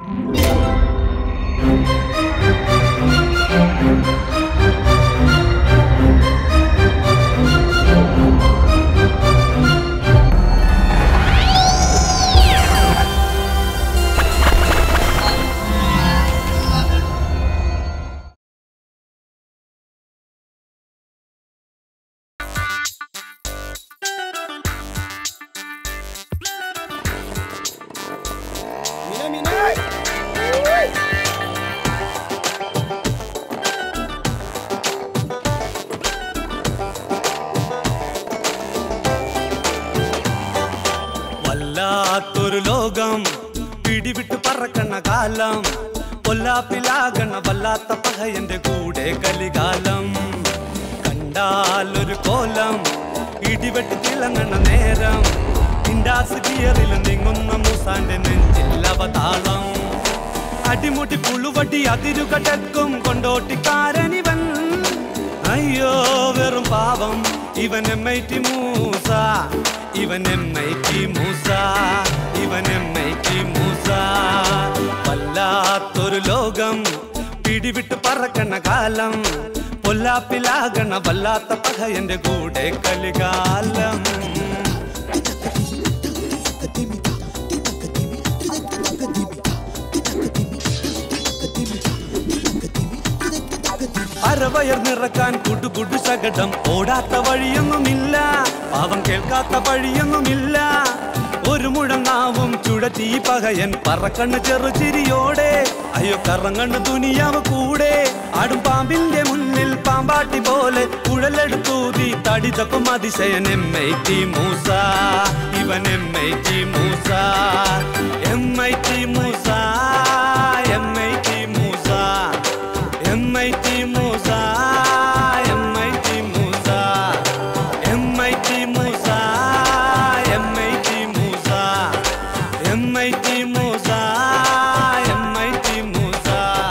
വല്ലാത്തൊരു ലോകം പിടിവിട്ട് പറക്കണ കാലം പൊല്ലാപ്പിലാകണ വല്ലാത്ത പഹയന്റെ കൂടെ കലികാലം കണ്ടാലൊരു കോലം ഇടിവെട്ടി തിളങ്ങണ നേരം ഇൻഡാസ് ഗിയറിൽ നീങ്ങുന്ന മൂസാന്റെ നെഞ്ചിൽ അവതാളം അടിമുടി പുളുവടി അതിരുകടക്കും കൊണ്ടോട്ടിക്കാരനിവൻ അയ്യോ വെറും പാവം ഇവൻ എം ഐ ടി മൂസ ഇവൻ എം ഐ ടി മൂസ ഇവൻ എം ഐ ടി മൂസ വല്ലാത്തൊരു ലോകം പിടിവിട്ട് പറക്കണ കാലം പൊല്ലാപ്പിലാകണ വല്ലാത്ത പഹയന്റെ കൂടെ കലികാലം അരവയർ നിറക്കാൻ കുടുകുടു ശകടം ഓടാത്ത വഴിയൊന്നുമില്ല പാവം കേൾക്കാത്ത വഴിയൊന്നുമില്ല ഒരു മുഴങ്ങാവും ചുഴറ്റി പകയൻ പറക്കണ്ണ് ചെറുചിരിയോടെ അയ്യോ കറങ്ങണ്ണ് തുനിയാവ് കൂടെ ആടും പാമ്പിന്റെ മുന്നിൽ പാമ്പാട്ടി പോലെ കുഴലെടുത്തൂതി തടിതപ്പം അതിശയൻ എം ഐ ടി മൂസ ഇവൻ M I T Moosa M I T Moosa M I T Moosa M I T Moosa M I T Moosa M I T Moosa M I T Moosa M I T Moosa M I T Moosa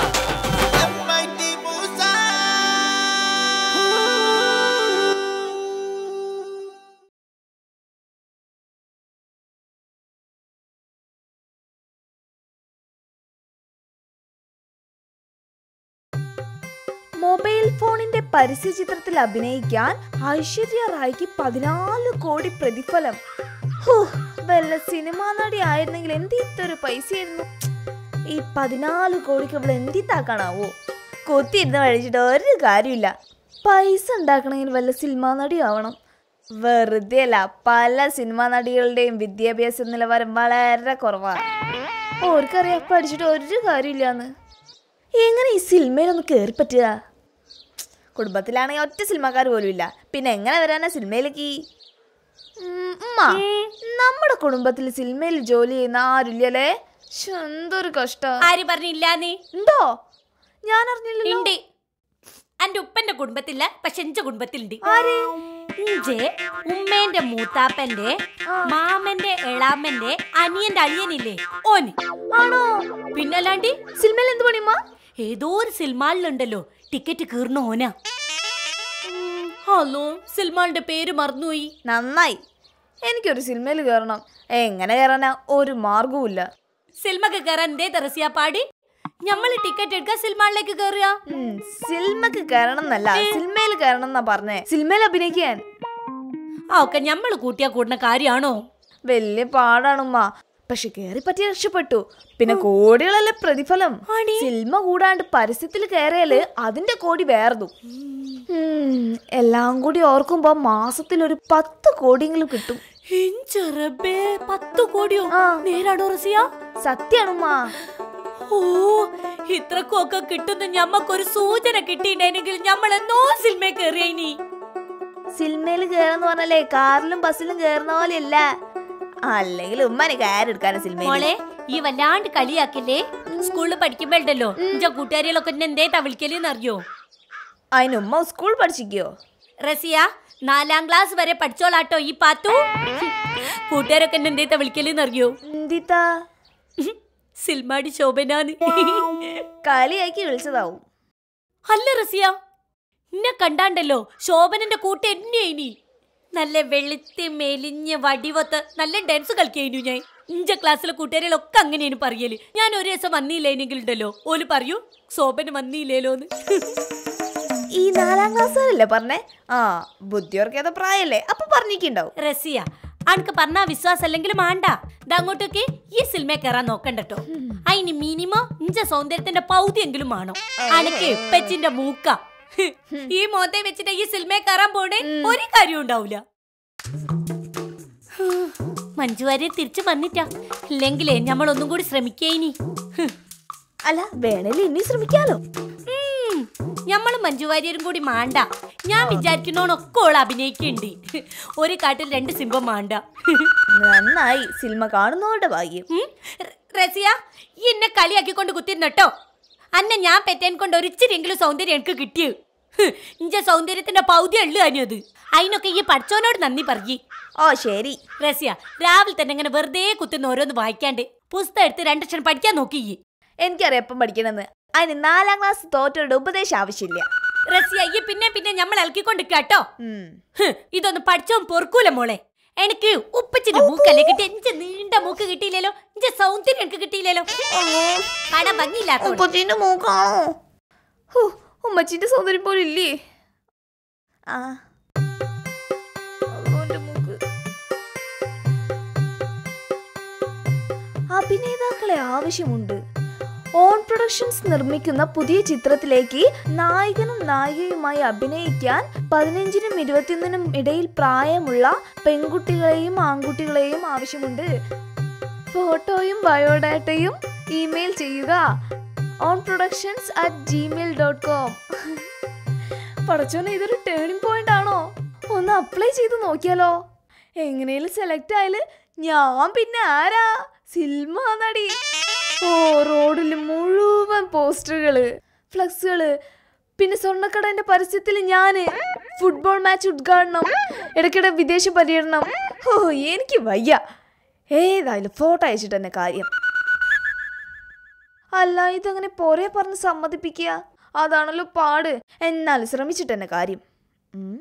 mobile ഫോണിന്റെ പരസ്യ ചിത്രത്തിൽ അഭിനയിക്കാൻ ഐശ്വര്യ റായ്ക്ക് പതിനാല് കോടി പ്രതിഫലം ഹോ, വല്ല സിനിമാ നടി ആയിരുന്നെങ്കിൽ എന്തിത്തൊരു പൈസയായിരുന്നു ഈ പതിനാല് കോടിക്ക് അവൾ എന്തിത്താക്കാണാവോ കൊത്തിയിരുന്ന് കഴിച്ചിട്ട് ഒരു കാര്യമില്ല പൈസ ഉണ്ടാക്കണമെങ്കിൽ വല്ല സിനിമാ നടി ആവണം വെറുതെ അല്ല പല സിനിമാ നടികളുടെയും വിദ്യാഭ്യാസ നിലവാരം വളരെ കുറവാണ് ഓർക്കറിയാം പഠിച്ചിട്ട് ഒരു കാര്യമില്ലാന്ന് എങ്ങനെ ഈ സിനിമയിലൊന്ന് കയറി പറ്റുക കുടുംബത്തിലാണെങ്കിൽ ഒറ്റ സിനിമാക്കാർ പോലും ഇല്ല പിന്നെ എങ്ങനെ വരാനാ സിനിമയിലേക്ക് ഉം, ഉമ്മ നമ്മുടെ കുടുംബത്തിൽ സിനിമയിൽ ജോലി ചെയ്യുന്ന ആരുല്ലല്ലേ ശ്ശെ, എന്തൊരു കഷ്ട ആര് പറഞ്ഞില്ലാന്ന് എന്തോ ഞാൻ അറിഞ്ഞില്ലല്ലോ ഉണ്ട് എന്റെ ഉപ്പന്റെ കുടുംബത്തില്ല പക്ഷെ എന്റെ കുടുംബത്തിലുണ്ട് ഇഞ്ചെ ഉമ്മേന്റെ മൂത്താപ്പന്റെ മാമന്റെ എളാമന്റെ അനിയന്റെ അളിയനില്ലേ ഓന് ആണോ പിന്നല്ലാണ്ട് സിനിമയിൽ എന്ത് പണിയമ്മ ഏതോ ഒരു സിൽമാളിലുണ്ടല്ലോ ടിക്കറ്റ് കീർണ ഓനാ ഹലോ സിൽമാളിന്റെ പേര് മറന്നുപോയി നന്നായി എനിക്കൊരു സിനിമയിൽ കയറണം എങ്ങനെ കയറാനാ ഒരു മാർഗവും സിൽമക്ക് കയറാൻ എന്തേ തെറസിയാ പാടി ഞമ്മള് ടിക്കറ്റ് എടുക്കാൻ സിൽമാളിലേക്ക് കയറുക സിനിമക്ക് കയറണം എന്നല്ല സിനിമയിൽ കയറണം എന്നാ പറഞ്ഞേ സിനിമയിൽ അഭിനയിക്കാൻ ആ ഒക്കെ ഞമ്മള് കൂട്ടിയാ കൂടുന്ന കാര്യാണോ വലിയ പാടാണുമ്മ പക്ഷെ കേറി പറ്റി രക്ഷപ്പെട്ടു പിന്നെ കോടികളല്ലേ പ്രതിഫലം സിനിമ കൂടാണ്ട് പരസ്യത്തിൽ കയറിയാല് അതിന്റെ കോടി വേർന്നു എല്ലാം കൂടി ഓർക്കുമ്പോ മാസത്തിൽ ഒരു പത്ത് കോടിയെങ്കിലും കിട്ടും ചെറബേ പത്ത് കോടിയോ ആ. നേരാണോ റസിയ സത്യാണുമ്മ ഓ ഇത്രക്കൊക്കെ കിട്ടുന്ന ഞമ്മക്കൊരു സൂചന കിട്ടിയിട്ടുണ്ടെങ്കിൽ ഞമ്മൾ എന്നോ സിനിമ കയറിയനി സിനിമയിൽ കയറാന്ന് പറഞ്ഞാലേ കാറിലും ബസ്സിലും കയറുന്ന പോലെയല്ല അല്ലെങ്കിൽ ഉമ്മനെ കയറെടുക്കാനും സിനിമയിൽ മോളെ ഈ വല്ലാണ്ട് കളിയാക്കില്ലേ സ്കൂളിൽ പഠിക്കുമ്പോഴല്ലോ ഇഞ്ച കൂട്ടുകാരികളൊക്കെ എന്നെ എന്തേട്ടാ വിളിക്കലെന്ന് അറിയോ അതിന് ഉമ്മ സ്കൂൾ പഠിച്ചിക്കോ റസിയ നാലാം ക്ലാസ് വരെ പഠിച്ചോളാട്ടോ ഈ പാത്തു കൂട്ടുകാരൊക്കെ എന്നെ എന്തേട്ടാ വിളിക്കലെന്ന് അറിയോ എന്തിത്താ സിൽമാടി ശോഭനാന്ന് കളിയാക്കി വിളിച്ചതാവും അല്ല റസിയ എന്നെ കണ്ടാണ്ടല്ലോ ശോഭനന്റെ കൂട്ട് എന്നെ ഇനി നല്ല വെളുത്തി മെലിഞ്ഞ് വടിവത്ത് നല്ല ഡാൻസ് കളിക്കുന്നു ഞാൻ ഇഞ്ച ക്ലാസ്സിലെ കൂട്ടുകാരികളൊക്കെ അങ്ങനെയാണ് പറയല് ഞാൻ ഒരു ദിവസം വന്നില്ലേനെങ്കിലും ഉണ്ടല്ലോ ഓല് പറയൂ ശോഭന വന്നില്ലേലോന്ന് ഈ നാലാം ക്ലാസ്സുകാരല്ലേ പറഞ്ഞേ ആ ബുദ്ധിയോർക്കേത പ്രായല്ലേ അപ്പൊ പറഞ്ഞിട്ടുണ്ടാവും റസിയ അനക്ക് പറഞ്ഞാ വിശ്വാസം അല്ലെങ്കിലും ആണ്ട അങ്ങോട്ടൊക്കെ ഈ സിനിമ കയറാൻ നോക്കണ്ടട്ടോ അതിന് മിനിമം ഇഞ്ച സൗന്ദര്യത്തിന്റെ പൗതിയെങ്കിലും ആണോ അനക്ക് പെച്ചിന്റെ മൂക്ക ഈ മോത്തെ വെച്ചിട്ട് ഈ സിനിമ കയറാൻ പോണേ ഒരു കാര്യം ഉണ്ടാവൂല മഞ്ജു വാര്യർ തിരിച്ചു വന്നിട്ടാ ഇല്ലെങ്കിലേ നമ്മൾ ഒന്നും കൂടി ശ്രമിക്കേനി അല്ല വേണേലും ഇനി ശ്രമിക്കാലോ ഞമ്മളും മഞ്ജു വാര്യരും കൂടി മാണ്ട ഞാൻ വിചാരിക്കുന്നോണൊക്കെ ഓൾ അഭിനയിക്കുന്നുണ്ട് ഒരു കാട്ടിൽ രണ്ട് സിംഹം മാണ്ട നന്നായി സിനിമ കാണുന്നവരുടെ ഭാഗ്യം ഉം? ര- റസിയ ഈ എന്നെ കളിയാക്കിക്കൊണ്ട് കുത്തിരുന്നട്ടോ അന്നെ ഞാൻ പെറ്റേൻ കൊണ്ട് ഒരിച്ചിരിയെങ്കിലും സൗന്ദര്യം എനിക്ക് കിട്ടിയത് ഇഞ്ച സൗന്ദര്യത്തിന്റെ പൗതി ഉള്ളു അനിയത് അതിനൊക്കെ ഈ പഠിച്ചോനോട് നന്ദി പറയ് ഓ ശരി റസിയ രാവിലെ തന്നെ ഇങ്ങനെ വെറുതെ കുത്തുന്ന ഓരോന്ന് വായിക്കാണ്ട് പുസ്തകം എടുത്ത് രണ്ടക്ഷരം പഠിക്കാൻ നോക്കി ഈ. എനിക്കറിയാം എപ്പം പഠിക്കണമെന്ന് അതിന് നാലാം ക്ലാസ് തോറ്റവരുടെ ഉപദേശം ആവശ്യമില്ല റസിയ ഈ പിന്നെ പിന്നെ നമ്മൾ ഇളക്കിക്കൊണ്ട് കേട്ടോ ഉം. ഇതൊന്നും പഠിച്ചോൻ പൊറുക്കൂല മോളെ എനിക്ക് ഉപ്പച്ചിന്റെ മൂക്കല്ലേ കിട്ടി എന്റെ നീണ്ട മൂക്ക് കിട്ടിയില്ലല്ലോ എന്റെ സൗന്ദര്യം എനിക്ക് കിട്ടിയില്ലല്ലോ കാണാൻ ഭംഗിയില്ലാത്ത കൊച്ചിന്റെ മൂക്കാണോ ഹോ, ഉമ്മച്ചിന്റെ സൗന്ദര്യം പോലും ഇല്ലേ ആ അയ്യോ, എൻ്റെ മൂക്ക്. അഭിനേതാക്കളെ ആവശ്യമുണ്ട് ഓൺ പ്രൊഡക്ഷൻസ് നിർമ്മിക്കുന്ന പുതിയ ചിത്രത്തിലേക്ക് നായകനും നായികയുമായി അഭിനയിക്കാൻ പതിനഞ്ചിനും ഇരുപത്തിയൊന്നിനും ഇടയിൽ പ്രായമുള്ള പെൺകുട്ടികളെയും ആൺകുട്ടികളെയും ആവശ്യമുണ്ട് ഫോട്ടോയും ബയോഡാറ്റയും ഇമെയിൽ ചെയ്യുക on productions at Gmail dot com പടച്ചോനെ ഇതൊരു ടേണിംഗ് പോയിന്റ് ആണോ ഒന്ന് അപ്ലൈ ചെയ്ത് നോക്കിയാലോ എങ്ങനെയും സെലക്ട് ആയാല് ഞാൻ പിന്നെ ആരാ സിൽമ നടി ഓ റോഡിൽ മുഴുവൻ പോസ്റ്ററുകള് ഫ്ലക്സുകള് പിന്നെ സ്വർണ്ണക്കടന്റെ പരസ്യത്തിൽ ഞാന് ഫുട്ബോൾ മാച്ച് ഉദ്ഘാടനം ഇടയ്ക്കിടെ വിദേശ പര്യടനം ഓ എനിക്ക് വയ്യ ഏതായാലും ഫോട്ടോ അയച്ചിട്ട് തന്നെ കാര്യം അല്ല ഇതങ്ങനെ പോരെ പറഞ്ഞ് സമ്മതിപ്പിക്കുക അതാണല്ലോ പാട് എന്നാലും ശ്രമിച്ചിട്ട് തന്നെ കാര്യം ഉം.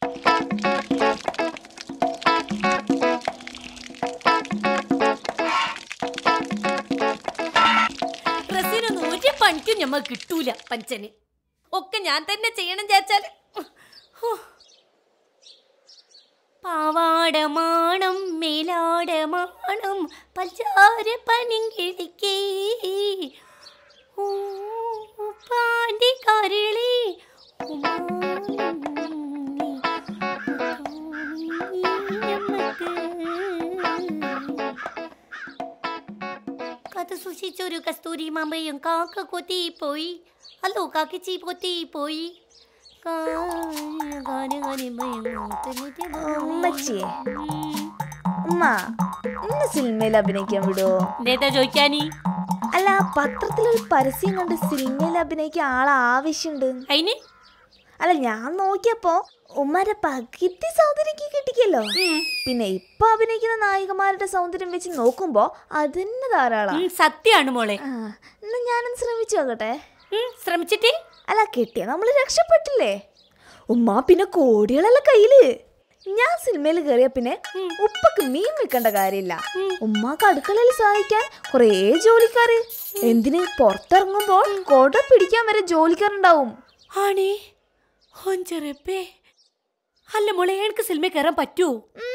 റസീനൊന്നും ഒരു പണിക്കും ഞമ്മ കിട്ടൂല പഞ്ചന് ഒക്കെ ഞാൻ തന്നെ ചെയ്യണം ചേച്ചാല് പാവാടമാണം മേലാടമാണം പഞ്ചാര പനിങ്കിഴിക്കേ പാണ്ടി കരളി കഥ സൂക്ഷിച്ചൊരു കസ്തൂരി മാമ്പയും കാക്ക കൊത്തി പോയി അല്ലോ കാക്കിച്ചി പൊത്തി പോയി ഉമ്മച്ചിയെ ഉമ്മ ഇന്ന് സിനിമയിൽ അഭിനയിക്കാൻ വിടുവോ എന്തേതാ ചോദിക്കാനി അല്ല പത്രത്തിലൊരു പരസ്യം കണ്ട് സിനിമയിൽ അഭിനയിക്കാൻ ആളെ ആവശ്യമുണ്ട് അയിന് അല്ല ഞാൻ നോക്കിയപ്പോ ഉമ്മാരെ പകുതി സൗന്ദര്യം കിട്ടിക്കല്ലോ പിന്നെ ഇപ്പൊ അഭിനയിക്കുന്ന നായികമാരുടെ സൗന്ദര്യം വെച്ച് നോക്കുമ്പോ അതന്നെ ധാരാളം ഉം, സത്യാണ് മോളെ ആ എന്നാ ഞാനൊന്ന് ശ്രമിച്ചു നോക്കട്ടെ ഉം, ശ്രമിച്ചിട്ടേ അല്ല കിട്ടിയ നമ്മൾ രക്ഷപ്പെട്ടില്ലേ ഉമ്മ പിന്നെ കോടികളല്ല കയ്യില് ഞാൻ സിനിമയിൽ കയറിയ പിന്നെ ഉപ്പക്ക് മീൻ വെക്കേണ്ട കാര്യമില്ല ഉമ്മാക്ക് അടുക്കളയിൽ സഹായിക്കാൻ കുറേ ജോലിക്കാര് എന്തിന് പുറത്തിറങ്ങുമ്പോൾ കൊട പിടിക്കാൻ വരെ ജോലിക്കാരുണ്ടാവും ആണേ ഹൊഞ്ചറപ്പേ അല്ല മോളെ എനിക്ക് സിനിമ കയറാൻ പറ്റുമോ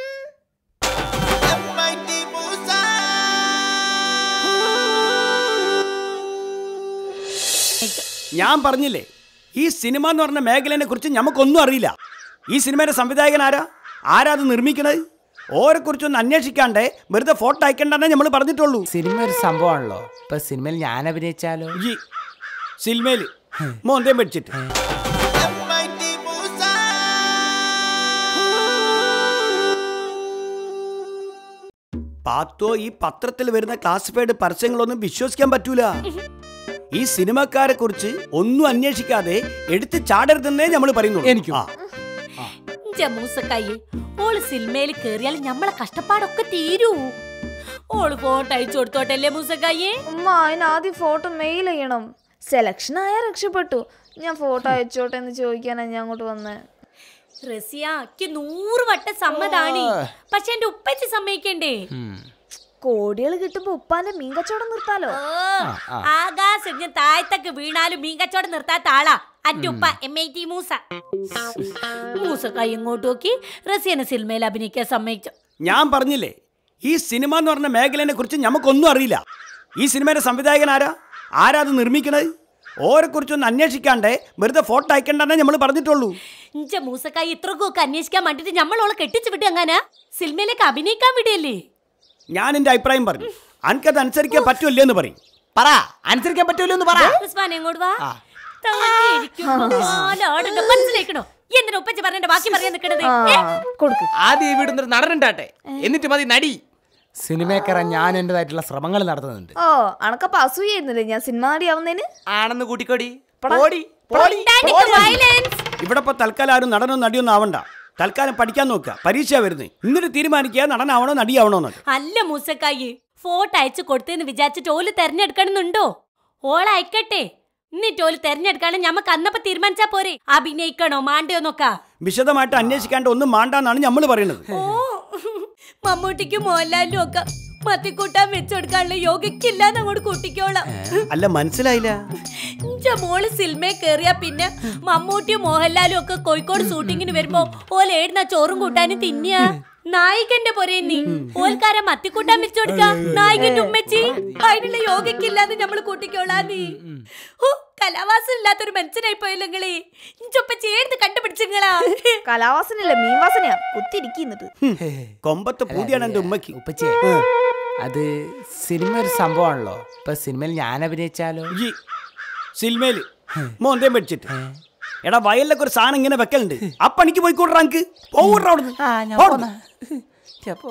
ഞാൻ പറഞ്ഞില്ലേ ഈ സിനിമ എന്ന് പറഞ്ഞ മേഖലനെ കുറിച്ച് നമുക്കൊന്നും അറിയില്ല ഈ സിനിമയുടെ സംവിധായകൻ ആരാ ആരാ അത് നിർമ്മിക്കണത് ഓരെ കുറിച്ചൊന്നും അന്വേഷിക്കാണ്ടേ വെറുതെ ഫോട്ടോ അയക്കണ്ടെന്നേ നമ്മൾ പറഞ്ഞിട്ടുള്ളൂ സിനിമ ഒരു സംഭവമാണല്ലോ ഇപ്പൊ സിനിമയിൽ ഞാൻ അഭിനയിച്ചാലോ ഈ സിനിമയിൽ മോന്തേം പഠിച്ചിട്ട് പാത്തോ ഈ പത്രത്തിൽ വരുന്ന ക്ലാസിഫൈഡ് പരസ്യങ്ങളൊന്നും വിശ്വസിക്കാൻ പറ്റൂല ഈ സിനിമക്കാരെ കുറിച്ച് ഒന്നും അന്വേഷിക്കാതെ എടുത്ത് ചാടരുതെന്നേ നമ്മൾ പറയുന്നു എനിക്കും. ജമൂസക്കായി ഓള് സിനിമയിൽ കേറിയാൽ നമ്മളെ കഷ്ടപ്പാടൊക്കെ തീരൂ ഓള് ഫോട്ടോ അയച്ചു കൊടുത്തോട്ടല്ലേ മൂസക്കായി ഉമ്മ അതിന് ആദ്യം ഫോട്ടോ മെയിൽ ചെയ്യണം സെലക്ഷൻ ആയ രക്ഷപ്പെട്ടു ഞാൻ ഫോട്ടോ അയച്ചോട്ടെ എന്ന് ചോദിക്കാനാ ഞാൻ അങ്ങോട്ട് വന്നേ റസിയ എനിക്ക് നൂറ് വട്ടം സമ്മതാണ് പക്ഷെ എന്റെ ഉപ്പച്ച് സമ്മതിക്കണ്ടേ കോടികൾ കിട്ടുമ്പോ ഉപ്പാന്റെ മീൻ കച്ചവടം നിർത്താലോ ഓ ആകാശം താഴത്തേക്ക് വീണാലും മീൻ കച്ചവടം നിർത്താത്ത ആളാ അന്റെ ഉപ്പ M I T Moosa Moosa കൈ ഇങ്ങോട്ട് നോക്കി റസിയനെ സിനിമയിൽ അഭിനയിക്കാൻ സമ്മതിച്ചു ഞാൻ പറഞ്ഞില്ലേ ഈ സിനിമ എന്ന് പറഞ്ഞ മേഖലയെ കുറിച്ച് നമുക്കൊന്നും അറിയില്ല ഈ സിനിമയുടെ സംവിധായകൻ ആരാ ആരാ അത് നിർമ്മിക്കണത് ഓരെ കുറിച്ചൊന്നും അന്വേഷിക്കാണ്ടേ വെറുതെ ഫോട്ടോ അയക്കണ്ടെന്നേ നമ്മൾ പറഞ്ഞിട്ടുള്ളൂ ഇഞ്ച മൂസക്കായി ഇത്രക്കൊക്കെ അന്വേഷിക്കാൻ വേണ്ടിട്ട് നമ്മളോളെ കെട്ടിച്ചു വിട്ട് എങ്ങാനാ സിനിമയിലേക്ക് അഭിനയിക്കാൻ വിടയല്ലേ ഞാൻ എൻ്റെ അഭിപ്രായം പറഞ്ഞു അനക്കത് അനുസരിക്കാൻ പറ്റുമല്ലേ എന്ന് പറയും പറ അനുസരിക്കാൻ പറ്റുമല്ലോ എന്ന് പറ ഉസ്മാൻ എങ്ങോട്ട് വാ തങ്ങി ഇരിക്കുമ്പോ നാലാടുണ്ട്. മനസ്സിലാക്കണോ എന്തിനാ ഉപ്പച്ചി പറഞ്ഞ ബാക്കി പറയാൻ നിൽക്കണത് ആ കൊടുക്ക് ആദ്യം ഈ വീടുന്നൊരു നടനുണ്ടാട്ടെ എന്നിട്ട് മതി നടി സിനിമയെ കയറാൻ ഞാൻ എൻ്റെതായിട്ടുള്ള ശ്രമങ്ങൾ നടത്തുന്നുണ്ട് ഓ അണക്കപ്പ അസൂയായിരുന്നില്ലേ ഞാൻ സിനിമ നടിയാവുന്നതിന് ആണെന്ന് കൂട്ടിക്കോടി പടാ. പോടി, പോടി, Titanic പോടി. violence. ഇവിടെ ഇപ്പോൾ തൽക്കാലം ആരും നടനോ നടിയൊന്നും ആവണ്ട തൽക്കാലം പഠിക്കാൻ നോക്കുക പരീക്ഷ വരുന്നത് എന്നിട്ട് തീരുമാനിക്കുക നടനാവണോ നടിയാവണോ എന്നൊക്കെ അല്ല മൂസക്കായി ഫോട്ടോ അയച്ചു കൊടുത്തെന്ന് വിചാരിച്ചിട്ട് ഓല് തെരഞ്ഞെടുക്കണമെന്നുണ്ടോ ഓൾ അയക്കട്ടെ എന്നിട്ട് ഓല് തെരഞ്ഞെടുക്കാണ് ഞമ്മക്ക് അന്നപ്പോ തീരുമാനിച്ചാ പോരെ അഭിനയിക്കണോ മാണ്ടയോ നോക്കാ വിശദമായിട്ട് അന്വേഷിക്കാണ്ട് ഒന്നും മാണ്ടാന്നാണ് നമ്മൾ പറയുന്നത് ഓ മമ്മൂട്ടിക്കും മോഹൻലാലിനും ഒക്കെ മത്തിക്കൂട്ടാൻ വെച്ചുകൊടുക്കാനുള്ള യോഗയ്ക്കില്ലാന്ന് അങ്ങോട്ട് കൂട്ടിക്കോളാം അല്ല മനസ്സിലായില്ല ഇഞ്ച മോള് സിനിമയിൽ കേറിയാ പിന്നെ മമ്മൂട്ടിയും മോഹൻലാലും ഒക്കെ കോഴിക്കോട് ഷൂട്ടിങ്ങിന് വരുമ്പോ ഓല ഏടുന്ന ചോറും കൂട്ടാനും തിന്നിയ നായികന്റെ പൊരേ നീ ഓൽക്കാരെ മത്തിക്കൂട്ടാൻ വെച്ചു കൊടുക്ക നായികന്റെ ഉമ്മച്ചി അതിനുള്ള യോഗയ്ക്കില്ലാന്ന് നമ്മള് കൂട്ടിക്കോളാ നീ ഓ കലാവാസം ഇല്ലാത്തൊരു മനുഷ്യനായി പോയില്ലെങ്ങളെ ഇഞ്ചൊപ്പച്ചി ഏടുന്ന് കണ്ടുപിടിച്ചിങ്ങളാ കലാവാസനല്ല മീൻ വാസനയാ കുത്തിരിക്കുന്നിട്ട് കൊമ്പത്തെ പൂതിയാണ് എൻ്റെ ഉമ്മയ്ക്ക് ഉപ്പച്ചേ അത് സിനിമ ഒരു സംഭവമാണല്ലോ ഇപ്പൊ സിനിമയിൽ ഞാൻ അഭിനയിച്ചാലോ ഈ സിനിമയില് മോന്തേം പഠിച്ചിട്ട് എടാ വയലിലൊക്കെ ഒരു സാധനം ഇങ്ങനെ വെക്കലുണ്ട് ആ പണിക്ക് പോയിക്കോട്ടെ എനിക്ക് പോകൂട്ടെ അവിടുന്ന് അപ്പോ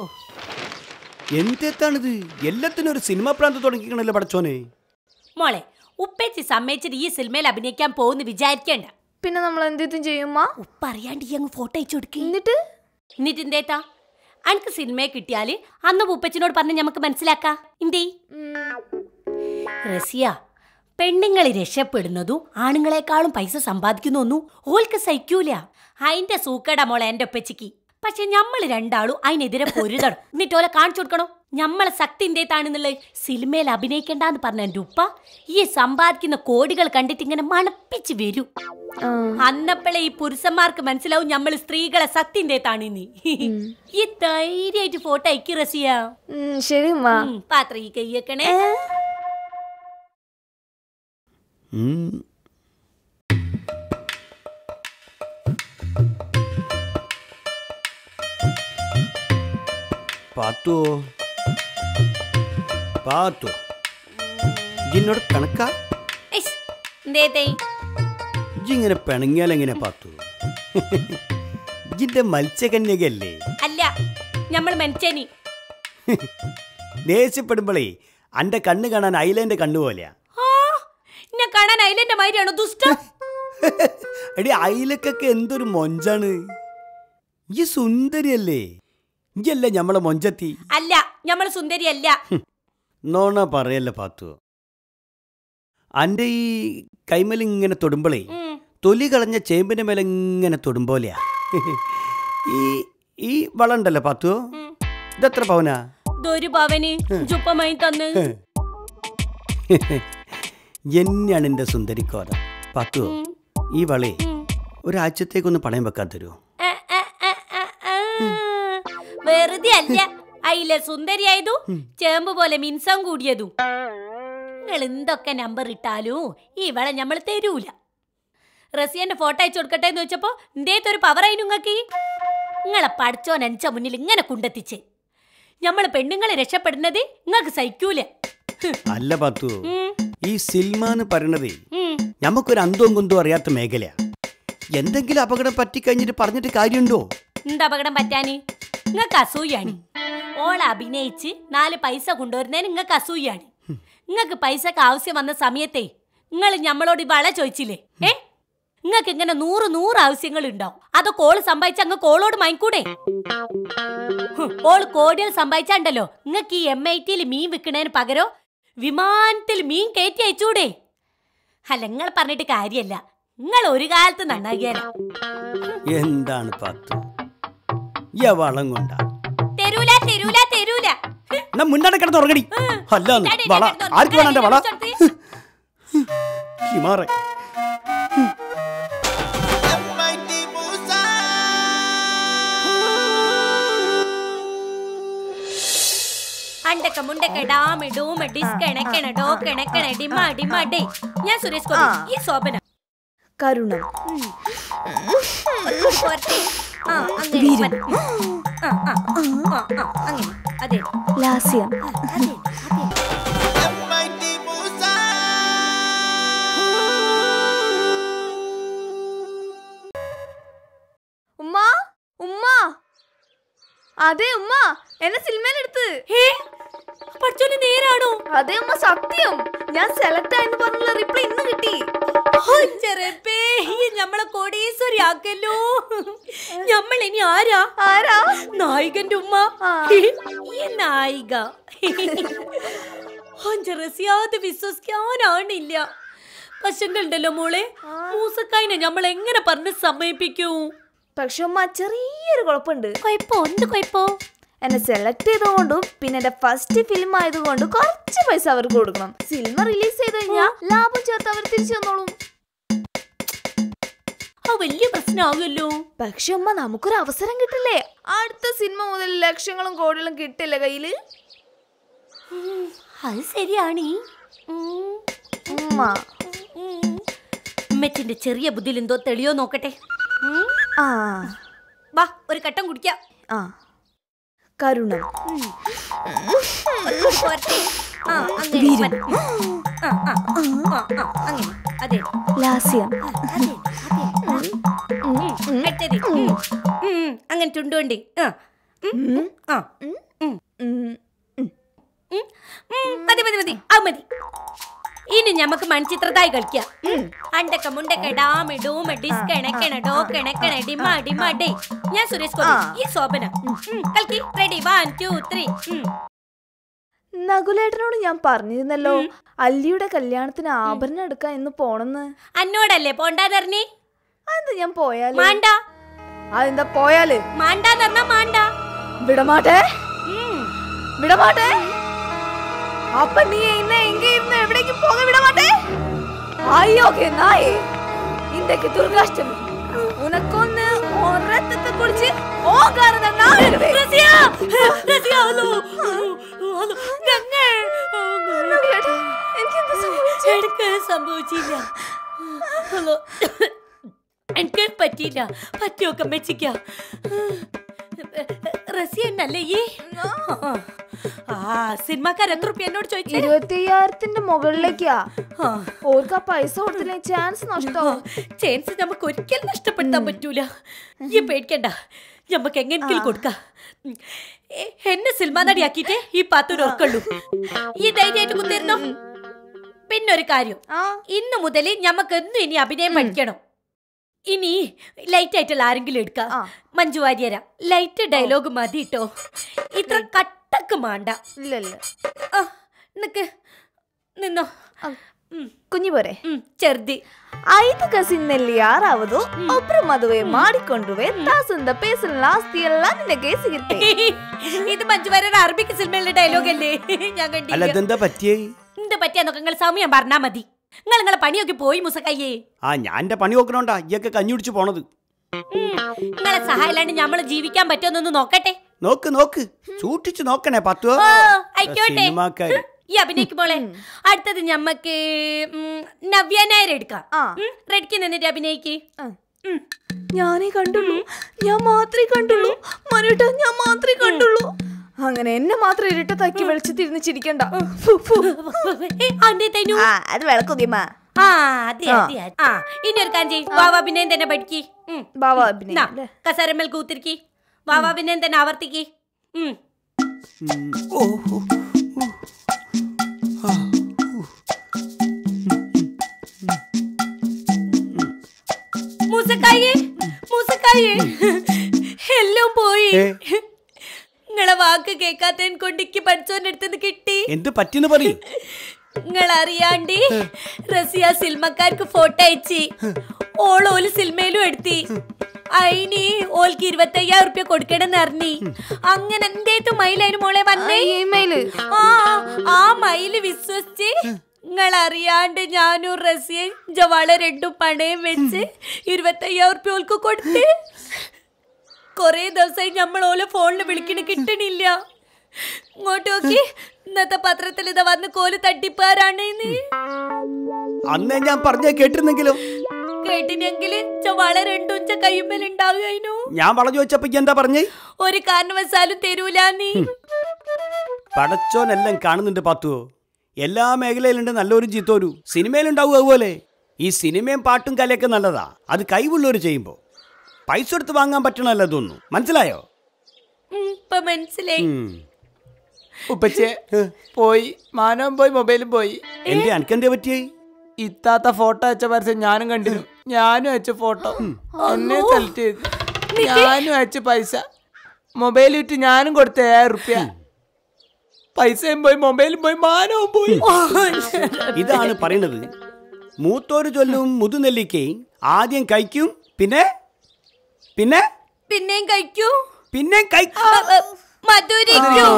എന്തെത്താണിത് എല്ലാത്തിനും ഒരു സിനിമ പ്രാന്ത് തുടങ്ങിക്കണല്ലോ പടച്ചോനെ മോളെ ഉപ്പേച്ചി സമ്മതിച്ചിട്ട് ഈ സിനിമയിൽ അഭിനയിക്കാൻ പോകുന്നു വിചാരിക്കേണ്ട പിന്നെ നമ്മൾ എന്തെത്തും ചെയ്യുമ്മ ഉപ്പ അറിയാണ്ട് ഈ അങ്ങ് ഫോട്ടോ അയച്ചു കൊടുക്കേ എന്നിട്ട് എന്നിട്ട് എന്തേത്താ അനക്ക് സിനിമയെ കിട്ടിയാല് അന്ന് പൂപ്പച്ചിനോട് പറഞ്ഞ് നമുക്ക് മനസ്സിലാക്കാം എന്തേ റസിയ പെണ്ണുങ്ങൾ രക്ഷപ്പെടുന്നതും ആണുങ്ങളെക്കാളും പൈസ സമ്പാദിക്കുന്നൊന്നും ഓൽക്ക് സഹിക്കൂല അതിന്റെ സൂക്കട മോളെ എന്റെ ഒപ്പച്ചിക്ക് പക്ഷെ നമ്മൾ രണ്ടാളും അതിനെതിരെ പൊരുതണം എന്നിട്ട് ഓലെ കാണിച്ചു കൊടുക്കണോ നമ്മളെ ശക്തി എന്തേത്താണെന്നുള്ളത് സിനിമയിൽ അഭിനയിക്കണ്ടെന്ന് പറഞ്ഞ എന്റെ ഉപ്പ ഈ സമ്പാദിക്കുന്ന കോടികൾ കണ്ടിട്ട് ഇങ്ങനെ മണപ്പിച്ച് വരും ആ, അന്നപ്പോഴേ ഈ പുരുഷന്മാർക്ക് മനസ്സിലാവും നമ്മൾ സ്ത്രീകളെ സത്യന്തേത്താണ് നീ ഈ ധൈര്യമായിട്ട് ഫോട്ടോ അയക്കി റസിയ ഉം, ശരി ഉമ്മ ഉം, പാത്രം ഈ കൈയക്കണേ ഉം. പാത്തോ പാത്തോ ഇജിന്നോട് കണക്കാ ഐസ്, എന്തേത്തേ ഇജിങ്ങനെ പിണങ്ങിയാൽ എങ്ങനെ പാത്തു ഇജിന്റെ മത്സ്യകന്യകല്ലേ അല്ല നമ്മൾ മനുഷ്യനി ദേഷ്യപ്പെടുമ്പോഴേ അന്റെ കണ്ണ് കാണാൻ ഐലന്റെ കണ്ണു പോലെയാ ആ, എന്നെ കാണാൻ ഐലന്റെ മാതിരിയാണോ ദുഷ്ടം എടി അയിലക്കൊക്കെ എന്തൊരു മൊഞ്ചാണ് ഈ സുന്ദരിയല്ലേ ഇയല്ലേ ഞമ്മളെ മൊഞ്ചത്തി അല്ല നമ്മൾ സുന്ദരിയല്ല നോണ പറയല്ല പാത്തു അന്റെ ഈ കൈമൽ ഇങ്ങനെ തൊടുമ്പോളേ ഉം. തൊലി കളഞ്ഞ ചേമ്പിന്റെ മേലെ ഇങ്ങനെ തൊടുമ്പോലെയാ ഈ ഈ വളം ഉണ്ടല്ലോ പാത്തു ഉം. ഇതെത്ര പവനാ ഇതൊരു പവന് ചുപ്പമായി തന്ന് എന്നെയാണ് എൻ്റെ സുന്ദരിക്കോര പാത്തു ഉം. ഈ വളേ ഉം. ഒരാഴ്ചത്തേക്കൊന്ന് പണയം വെക്കാൻ തരുമോ ആ, ആ, ആ, ആ, ആ. വെറുതെ അല്ല അയില സുന്ദരിയായതു ചേമ്പ് പോലെ മിൻസം കൂടിയതും നിങ്ങൾ എന്തൊക്കെ നമ്പർ ഇട്ടാലും ഇവളെ നമ്മൾ തരൂല റസിയന്റെ ഫോട്ടോ അയച്ചു കൊടുക്കട്ടെ എന്ന് വെച്ചപ്പോ എന്തേത്തൊരു പവർ ആയി നിങ്ങക്ക് നിങ്ങളെ പഠിച്ചോൻ അഞ്ച മുന്നിൽ ഇങ്ങനെ കുണ്ടെത്തിച്ച് നമ്മള് പെണ്ണുങ്ങളെ രക്ഷപ്പെടുന്നത് നിങ്ങൾക്ക് സഹിക്കൂല അല്ല പാത്തു ഉം, ഈ സിൽമ എന്ന് പറയണതേ ഉം. നമുക്കൊരു അന്തവും കുന്തവും അറിയാത്ത മേഖലയാ എന്തെങ്കിലും അപകടം പറ്റിക്കഴിഞ്ഞിട്ട് പറഞ്ഞിട്ട് കാര്യമുണ്ടോ എന്താ അപകടം പറ്റാന് നിങ്ങൾക്ക് അസൂയാണ് ഓളെ അഭിനയിച്ച് നാല് പൈസ കൊണ്ടുവരുന്നതിന് നിങ്ങൾക്ക് അസൂയാണ് നിങ്ങൾക്ക് പൈസക്ക് ആവശ്യം വന്ന സമയത്തെ നിങ്ങൾ ഞമ്മളോട് ഈ വള ചോദിച്ചില്ലേ ഏ നിങ്ങൾക്ക് ഇങ്ങനെ നൂറ് നൂറ് ആവശ്യങ്ങൾ ഉണ്ടാവും അതൊക്കെ ഓള് സമ്പാദിച്ച അങ്ങ് കോളോട് മയക്കൂടെ ഹും, ഓള് കോടികൾ സമ്പാദിച്ചാണ്ടല്ലോ നിങ്ങൾക്ക് ഈ എം ഐ ടിയിൽ മീൻ വിൽക്കണതിന് പകരം വിമാനത്തിൽ മീൻ കയറ്റി അയച്ചൂടെ അല്ല നിങ്ങൾ പറഞ്ഞിട്ട് കാര്യല്ല നിങ്ങൾ ഒരു കാലത്ത് നന്നാകിയാല എന്താണ് പാത്തു ഈ വളം കൊണ്ടാ തരൂല തരൂല തരൂല ഹ്, എന്നാ മുന്നാടെ കിടന്ന് ഉറങ്ങടി അല്ലാന്ന് ഡാഡി, വള ഡാഡി, ആർക്ക് വേണം എന്റെ വള ഡാഡി, ഡാഡി, ഹിമാറെ അണ്ടക്ക മുണ്ടക്ക ഡാമി ഡൂമ ഡിസ്കണക്കണ ഡോക്കണക്കണ ഡിമ ഡിമ ഡേ ഞാൻ സുരേഷ് ഗോപി ആ. ഈ ശോഭന കരുണം പോരട്ടെ. ആ, അങ്ങനെ മതി. ആ, ആ, ആ, ആ, അങ്ങനെ അതെ ലാസ്യം അതെ അതെ ഉമ്മ ഉമ്മ അതെ ഉമ്മ എന്നെ സിനിമയിലെടുത്ത് ഹേ പഠിച്ചോന് നേരാണോ അതെ ഉമ്മ സത്യം ഞാൻ സെലക്ട് ആയെന്ന് പറഞ്ഞുള്ള റിപ്ലൈ ഇന്ന് കിട്ടി ചെറുപ്പേ ഈ ഞമ്മളെ കോടീശ്വരി ആക്കല്ലോ ഞമ്മൾ ഇനി ആരാ ആരാ നായികന്റെ ഉമ്മ ആ. ഈ നായിക റസിയാതെ വിശ്വസിക്കാനാണില്ല പശുങ്ങളുണ്ടല്ലോ മോളെ മൂസക്കായിനെ നമ്മൾ എങ്ങനെ പറഞ്ഞ് സമ്മതിപ്പിക്കൂ പക്ഷെ ഉമ്മ ചെറിയൊരു കുഴപ്പമുണ്ട് കൊയപ്പോ എന്ത് കൊയപ്പോ എന്നെ സെലക്ട് ചെയ്തുകൊണ്ടും പിന്നെ എന്റെ ഫസ്റ്റ് ഫിലിം ആയതുകൊണ്ട് കുറച്ച് പൈസ അവർക്ക് കൊടുക്കണം സിനിമ റിലീസ് ചെയ്ത് കഴിഞ്ഞാൽ ലാഭം ചേർത്ത് അവർ തിരിച്ചു തന്നോളും ആ വലിയ പ്രശ്നമാകുമല്ലോ പക്ഷെ ഉമ്മ നമുക്കൊരു അവസരം കിട്ടില്ലേ അടുത്ത സിനിമ മുതൽ ലക്ഷങ്ങളും കോടികളും കിട്ടില്ല കയ്യില് അത് ശരിയാണ് ഉമ്മ ഉമ്മച്ചിന്റെ ചെറിയ ബുദ്ധിയിൽ എന്തോ തെളിയോ നോക്കട്ടെ ഉം. ആ വാ ഒരു കട്ടം കുടിക്കാം ആ കരുണം പോരട്ടെ. ആ, അങ്ങനെ മതി. ആ, ആ, ആ, ആ, അങ്ങനെ അതെ ലാസ്യം അതെ അതെ ഉം, അടുത്തത് ഉം. ഉം, അങ്ങനെ ചുണ്ടുകൊണ്ട് ആ ഉം, ആ ഉം, ഉം. ഉം. ഉം, മതി മതി മതി ആ മതി ഇനി ഞമ്മക്ക് മൺചിത്രത്തായി കളിക്കാം ഉം. അണ്ടക്ക മുണ്ടക്ക ഡാമ ഡൂമ ഡിസ്കണക്കണ ഡോക്കണക്കണ ഡിമ ഡിമ ഡേ ഞാൻ സുരേഷ് ഗോപി ആ. ഈ ശോഭന ഉം, കളിക്ക് റെഡി വൺ ടു ത്രീ നകുലേട്ടനോട് ഞാൻ പറഞ്ഞിരുന്നല്ലോ അല്ലിയുടെ കല്യാണത്തിന് ആഭരണം എടുക്കാൻ ഇന്ന് പോണെന്ന് അന്നോടല്ലേ പോണ്ടാതറിഞ്ഞി അതെന്താ ഞാൻ പോയാല് മാണ്ട അതെന്താ പോയാല് മാണ്ടാന്നറിഞ്ഞാ മാണ്ട വിടമാട്ടെ ഉം. വിടമാട്ടെ അപ്പൊ നീ എന്നെ എങ്ക ഇരുന്ന് എവിടേക്കും പോക വിടമാട്ടെ അയ്യോക്കെ നായേ ഇന്നേക്ക് ദുർഗാഷ്ടമി ഉനക്കൊന്ന് ഒരത്തത്തെ കുറിച്ച് ഓങ്കാരത നാടുവേ റസിയ! റസിയ, ഹലോ. ഹലോ. ഗംഗേ. എനിക്കെന്താ സംഭവിച്ചേ? എനിക്ക് സംഭവിച്ചില്ല ഹലോ എനിക്ക് പറ്റിയില്ല പറ്റിയൊക്കെ മെച്ചിക്ക റസിയ എന്നല്ലേ ഈ ആ സിനിമാക്കാർ എത്ര റുപ്യ എന്നോട് ചോദിച്ചു ഇരുപത്തിയ്യായിരത്തിന്റെ മുകളിലേക്കാ ഓർക്ക് ആ പൈസ കൊടുത്തില്ലേ ചാൻസ് നഷ്ടമാവും ചാൻസ് നമുക്ക് ഒരിക്കലും നഷ്ടപ്പെടുത്താൻ പറ്റൂല ഈ പേടിക്കണ്ട നമുക്ക് എങ്ങനെങ്കിലും കൊടുക്കാം ഉം. എ- എന്നെ സിനിമാ നടിയാക്കിയിട്ടേ ഈ പാത്തൊരു ഉറക്കുള്ളൂ ഈ ധൈര്യമായിട്ട് കുത്തിരുന്നോ പിന്നൊരു കാര്യം ആ ഇന്ന് മുതൽ ഞമ്മക്ക് എന്നും ഇനി അഭിനയം പഠിക്കണം ഇനി ലൈറ്റ് ആയിട്ടുള്ള ആരെങ്കിലും എടുക്കാം ആ. മഞ്ജു വാര്യര ലൈറ്റ് ഡയലോഗ് മതി കേട്ടോ ഇത്ര കട്ടക്ക് മാണ്ട ഇല്ല ഇല്ല ആ നിക്ക് ನಿನ್ನೋ ಆ, ಕುഞ്ഞಿ ಬರೆ ಹ್ಮ್ ಚರ್ದಿ ಐದು ಕಸಿನಲ್ಲಿ ಯಾರಾವುದು ಒಬ್ರು ಮದುವೆ ಮಾಡಿಕೊಂಡುವೆ ತಾಸಂದ ಪೇಸಲ್ ಆಸ್ತಿ ಎಲ್ಲ ನಿನಗೆ ಸಿಗುತ್ತೆ ഇത് മഞ്ജുവാര്യരുടെ അറബിക് സിനിമയിലെ ഡയലോഗ് അല്ലേ ഞാൻ അല്ല കണ്ടില്ല ഇതെന്താ പറ്റിയേ എന്ത് പറ്റിയാന്നൊക്കെ നിങ്ങൾ സമയം പറഞ്ഞാ മതി നിങ്ങൾ നിങ്ങളെ പണിയൊക്കെ പോയി മുസക്കയ്യേ ആ ഞാൻ എന്റെ പണി നോക്കണോണ്ടാ ഇയൊക്കെ കഞ്ഞി കുടിച്ച് പോണത് നിങ്ങളെ സഹായില്ലാണ്ട് നമ്മൾ ജീവിക്കാൻ പറ്റുമെന്നൊന്ന് നോക്കട്ടെ നോക്ക് നോക്ക് സൂക്ഷിച്ചു നോക്കണേ പത്തുവോ ഓ, ആയിക്കോട്ടെ സിനിമാക്കാര് ഈ അഭിനയിക്കുമ്പോളെ അടുത്തത് ഞമ്മക്ക് ഉം, നവ്യ നായർ എടുക്കാം ആ. ഉം, റെഡിക്ക് നിന്നിട്ട് അഭിനയിക്ക് ആ. ഉം. ഞാനേ കണ്ടുള്ളൂ ഞാൻ മാത്രമേ കണ്ടുള്ളൂ മനുട്ട ഞാൻ മാത്രമേ കണ്ടുള്ളൂ അങ്ങനെ എന്നെ മാത്രം ഇരുട്ടത്താക്കി വെളിച്ചത്തിരുന്ന് ചിരിക്കണ്ട ഫു, ഫു. ഏ, അന്തേ തനു ആ അത് വിളക്കുതിമ്മ ആ അതെ അതെ അതെ. ആ ഇനി ഒരു കാര്യം ചെയ്യ് വാവാ അഭിനയം തന്നെ പഠിക്ക് ഉം. ബാബ നാ, അഭിനയം അല്ലേ? കസരമ്മൽ കൂത്തിരിക്കി വാവാ അഭിനയം തന്നെ ആവർത്തിക്ക് ഉം. ഉം. ഓ, ഓ, ഓ. ആ, ഓ. മൂസക്കായേ മൂസക്കായേ എല്ലാം പോയി ഏ? നിങ്ങളെ വാക്ക് കേൾക്കാത്തതിനെ കൊണ്ട് എനിക്ക് പഠിച്ചോന്റെ അടുത്തുനിന്ന് കിട്ടി എന്ത് പറ്റിന്ന് പറയും നിങ്ങൾ അറിയാണ്ടി റസിയ സിനിമക്കാർക്ക് ഫോട്ടോ അയച്ചി ഓളോല് സിനിമയിലും എടുത്തി അയിന് ഓൽക്ക് ഇരുപത്തയ്യായിരം റുപ്യ കൊടുക്കണമെന്ന് അറിഞ്ഞി അങ്ങനെ എന്തേത്തു മയിലായിരുന്നു മോളെ വന്നേ ഇമെയില് ആ ആ മയില് വിശ്വസിച്ച് നിങ്ങൾ അറിയാണ്ട് ഞാനും റസിയും ജവാള രണ്ടും പണയം വെച്ച് ഇരുപത്തയ്യായിരം റുപ്യ ഓൾക്ക് കൊടുത്ത് കൊറേ ദിവസമായി നമ്മൾ ഓല ഫോണിൽ വിളിക്കണ കിട്ടണില്ല ഇങ്ങോട്ട് നോക്കി ഇന്നത്തെ പത്രത്തിൽ ഇതാ വന്ന് കോല് തട്ടിപ്പാരാണ് അന്നേ ഞാൻ പറഞ്ഞേ കേട്ടിരുന്നെങ്കിലോ കേട്ടിനെങ്കില് ചവാള രണ്ടും കയ്യുമ്മൽ ഉണ്ടാവുകയായിരുന്നു ഞാൻ വളഞ്ഞു വെച്ചപ്പോ ഇയ്യ് എന്താ പറഞ്ഞേ ഒരു കാരണവശാലും തരൂല നീ പടച്ചോനെല്ലാം കാണുന്നുണ്ട് പാത്തുവോ എല്ലാ മേഖലയിലുണ്ട് നല്ലൊരു ചീത്തോരു സിനിമയിലുണ്ടാവും അതുപോലെ ഈ സിനിമയും പാട്ടും കലയൊക്കെ നല്ലതാ അത് കൈവുള്ളവർ ചെയ്യുമ്പോൾ പൈസ എടുത്ത് വാങ്ങാൻ പറ്റണമല്ല തോന്നുന്നു മനസ്സിലായോ ഉം, ഇപ്പൊ മനസ്സിലായി ഉം. ഉപ്പച്ചേ പോയി മാനവും പോയി മൊബൈലും പോയി എന്റെ അനക്കെന്തേ പറ്റിയേ ഇത്താത്ത ഫോട്ടോ അയച്ച പരസ്യം ഞാനും കണ്ടിരുന്നു ഞാനും അയച്ച ഫോട്ടോ എന്നെ സെലക്ട് ചെയ്തു ഞാനും അയച്ച പൈസ മൊബൈൽ വിറ്റ് ഞാനും കൊടുത്ത ഏഴായിരം റുപ്യ പൈസയും പോയി മൊബൈലും പോയി മാനവും പോയി ഇതാണ് പറയണത് മൂത്തോര് ചൊല്ലും മുതുനെല്ലിക്കയും ആദ്യം കഴിക്കും പിന്നെ പിന്നെ പിന്നെയും കഴിക്കൂ പിന്നെ കഴിക്കും അ, അ, മധുരിക്കൂ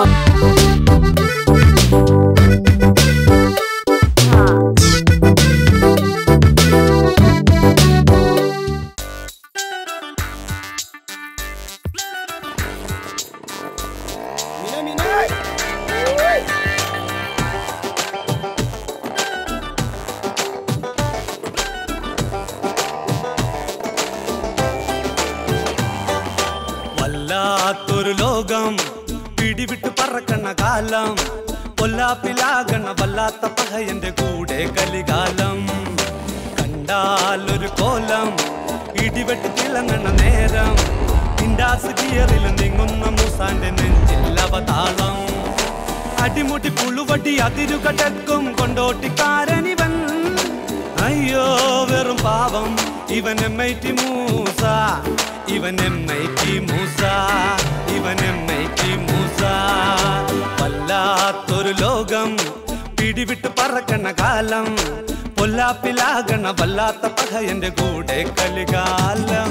വല്ലാത്തൊരു ലോകം പിടിവിട്ട് പറക്കണ കാലം പൊല്ലാപ്പിലാകണ വല്ലാത്ത പഹയന്റെ കൂടെ കലികാലം കണ്ടാലൊരു കോലം ഇടിവെട്ട് തിളങ്ങണ നേരം ഇൻഡാസ് ഗിയറിൽ നീങ്ങുന്ന മൂസാന്റെ നെഞ്ചിൽ അവതാളം അടിമുടി പുളുവടി അതിരുകടക്കും കൊണ്ടോട്ടിക്കാരനിവൻ അയ്യോ വെറും പാവം ഇവൻ എം ഐ ടി മൂസ ഇവൻ എം ഐ ടി മൂസ ഇവൻ എം ഐ ടി മൂസ വല്ലാത്തൊരു ലോകം പിടിവിട്ട് പറക്കണ കാലം പൊല്ലാപ്പിലാകണ വല്ലാത്ത പഹയന്റെ കൂടെ കലികാലം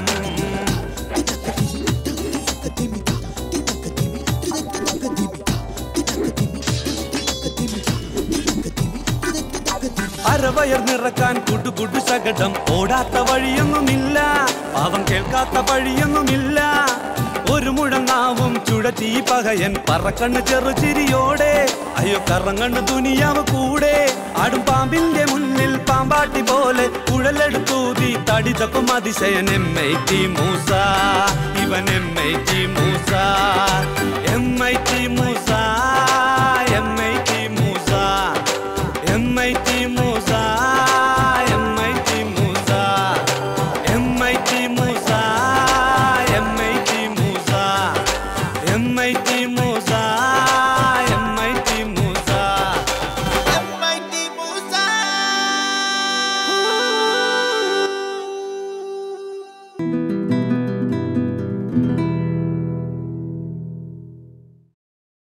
അരവയർ നിറക്കാൻ കുടുകുടു ശകടം ഓടാത്ത വഴിയൊന്നുമില്ല പാവം കേൾക്കാത്ത വഴിയൊന്നുമില്ല ഒരു മുഴങ്ങാവും ചുഴറ്റി പകയൻ പറക്കണ്ണ് ചെറുചിരിയോടെ അയ്യോ കറങ്ങണ്ണ് തുനിയാവ് കൂടെ ആടും പാമ്പിന്റെ മുന്നിൽ പാമ്പാട്ടി പോലെ കുഴലെടുത്തൂതി തടിതപ്പം അതിശയൻ എം ഐ ടി മൂസ ഇവൻ M I T Moosa M I T Musa